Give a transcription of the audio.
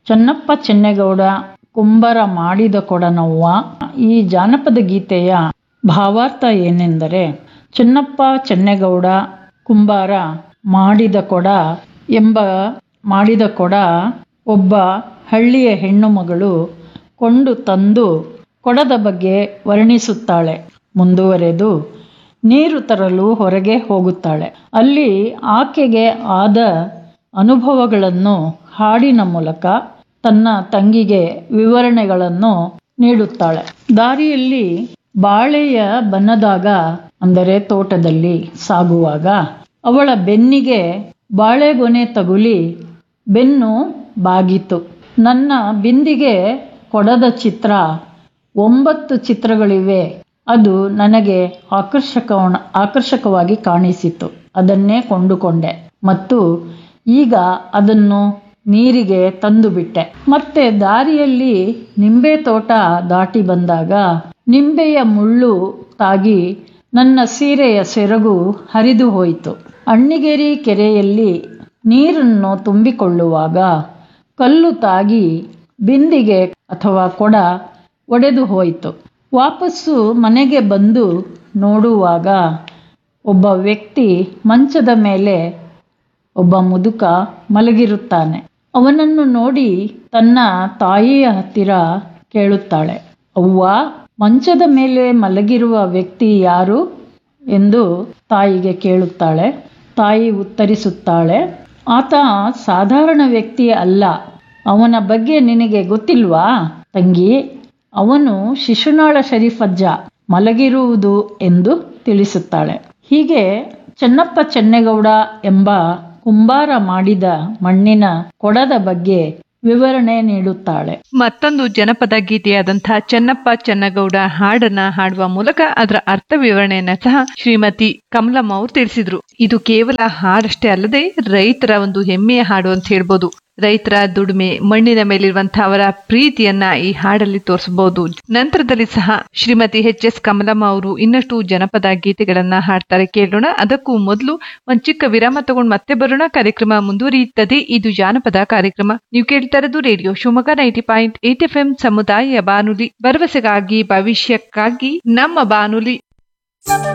ಚನ್ನಪ್ಪ ಚೆನ್ನೇಗೌಡ ಕುಂಬಾರ ಮಾಡಿದ ಕೊಡನವ್ವ ಈ ಜಾನಪದ ಗೀತೆಯ ಭಾವಾರ್ಥ ಏನೆಂದರೆ ಚೆನ್ನಪ್ಪ ಚೆನ್ನೇಗೌಡ ಕುಂಬಾರ ಮಾಡಿದ ಕೊಡ ಎಂಬ ಮಾಡಿದ ಕೊಡ ಒಬ್ಬ ಹಳ್ಳಿಯ ಹೆಣ್ಣು ಮಗಳು ಕೊಂಡು ತಂದು ಕೊಡದ ಬಗ್ಗೆ ವರ್ಣಿಸುತ್ತಾಳೆ ಮುಂದುವರೆದು ನೀರು ತರಲು ಹೊರಗೆ ಹೋಗುತ್ತಾಳೆ ಅಲ್ಲಿ ಆಕೆಗೆ ಆದ ಅನುಭವಗಳನ್ನು ಹಾಡಿನ ಮೂಲಕ ತನ್ನ ತಂಗಿಗೆ ವಿವರಣೆಗಳನ್ನು ನೀಡುತ್ತಾಳೆ ದಾರಿಯಲ್ಲಿ ಬಾಳೆಯ ಬನ್ನದಾಗ ಅಂದರೆ ತೋಟದಲ್ಲಿ ಸಾಗುವಾಗ ಅವಳ ಬೆನ್ನಿಗೆ ಬಾಳೆಗೊನೆ ತಗುಲಿ ಬೆನ್ನು ಬಾಗಿತು ನನ್ನ ಬಿಂದಿಗೆ ಕೊಡದ ಚಿತ್ರ ಒಂಬತ್ತು ಚಿತ್ರಗಳಿವೆ ಅದು ನನಗೆ ಆಕರ್ಷಕ ಆಕರ್ಷಕವಾಗಿ ಕಾಣಿಸಿತು ಅದನ್ನೇ ಕೊಂಡುಕೊಂಡೆ ಮತ್ತು ಈಗ ಅದನ್ನು ನೀರಿಗೆ ತಂದು ಬಿಟ್ಟೆ ಮತ್ತೆ ದಾರಿಯಲ್ಲಿ ನಿಂಬೆ ತೋಟ ದಾಟಿ ಬಂದಾಗ ನಿಂಬೆಯ ಮುಳ್ಳು ತಾಗಿ ನನ್ನ ಸೀರೆಯ ಸೆರಗು ಹರಿದು ಹೋಯಿತು ಅಣ್ಣಿಗೇರಿ ಕೆರೆಯಲ್ಲಿ ನೀರನ್ನು ತುಂಬಿಕೊಳ್ಳುವಾಗ ಕಲ್ಲು ತಾಗಿ ಬಿಂದಿಗೆ ಅಥವಾ ಕೊಡ ಒಡೆದು ಹೋಯಿತು ವಾಪಸ್ಸು ಮನೆಗೆ ಬಂದು ನೋಡುವಾಗ ಒಬ್ಬ ವ್ಯಕ್ತಿ ಮಂಚದ ಮೇಲೆ ಒಬ್ಬ ಮುದುಕ ಮಲಗಿರುತ್ತಾನೆ ಅವನನ್ನು ನೋಡಿ ತನ್ನ ತಾಯಿಯ ಹತ್ತಿರ ಕೇಳುತ್ತಾಳೆ ಅವ್ವ ಮಂಚದ ಮೇಲೆ ಮಲಗಿರುವ ವ್ಯಕ್ತಿ ಯಾರು ಎಂದು ತಾಯಿಗೆ ಕೇಳುತ್ತಾಳೆ ತಾಯಿ ಉತ್ತರಿಸುತ್ತಾಳೆ ಆತ ಸಾಧಾರಣ ವ್ಯಕ್ತಿ ಅಲ್ಲ ಅವನ ಬಗ್ಗೆ ನಿನಗೆ ಗೊತ್ತಿಲ್ವಾ ತಂಗಿ ಅವನು ಶಿಶುನಾಳ ಶರೀಫಜ್ಜ ಮಲಗಿರುವುದು ಎಂದು ತಿಳಿಸುತ್ತಾಳೆ ಹೀಗೆ ಚೆನ್ನಪ್ಪ ಚೆನ್ನೇಗೌಡ ಎಂಬ ಕುಂಬಾರ ಮಾಡಿದ ಮಣ್ಣಿನ ಕೊಡದ ಬಗ್ಗೆ ವಿವರಣೆ ನೀಡುತ್ತಾಳೆ ಮತ್ತೊಂದು ಜನಪದ ಗೀತೆಯಾದಂತಹ ಚೆನ್ನಪ್ಪ ಚೆನ್ನಗೌಡ ಹಾಡನ್ನ ಹಾಡುವ ಮೂಲಕ ಅದರ ಅರ್ಥ ವಿವರಣೆಯನ್ನ ಸಹ ಶ್ರೀಮತಿ ಕಮಲಮ್ಮ ಅವರು ತಿಳಿಸಿದ್ರು ಇದು ಕೇವಲ ಹಾಡಷ್ಟೇ ಅಲ್ಲದೆ ರೈತರ ಒಂದು ಹೆಮ್ಮೆಯ ಹಾಡು ಅಂತ ಹೇಳ್ಬೋದು ರೈತರ ದುಡಿಮೆ ಮಣ್ಣಿನ ಮೇಲಿರುವಂತಹ ಅವರ ಪ್ರೀತಿಯನ್ನ ಈ ಹಾಡಲ್ಲಿ ತೋರಿಸಬಹುದು ನಂತರದಲ್ಲಿ ಸಹ ಶ್ರೀಮತಿ ಎಚ್ ಎಸ್ ಕಮಲಮ್ಮ ಅವರು ಇನ್ನಷ್ಟು ಜನಪದ ಗೀತೆಗಳನ್ನ ಹಾಡ್ತಾರೆ ಕೇಳೋಣ ಅದಕ್ಕೂ ಮೊದಲು ಒಂದ್ ಚಿಕ್ಕ ವಿರಾಮ ತಗೊಂಡು ಮತ್ತೆ ಬರೋಣ ಕಾರ್ಯಕ್ರಮ ಮುಂದುವರಿಯುತ್ತದೆ ಇದು ಜಾನಪದ ಕಾರ್ಯಕ್ರಮ ನೀವು ಕೇಳ್ತಾ ಇರೋದು radio Shivamogga ninety point eight F M ಸಮುದಾಯ ಬಾನುಲಿ ಭರವಸೆಗಾಗಿ ಭವಿಷ್ಯಕ್ಕಾಗಿ ನಮ್ಮ ಬಾನುಲಿ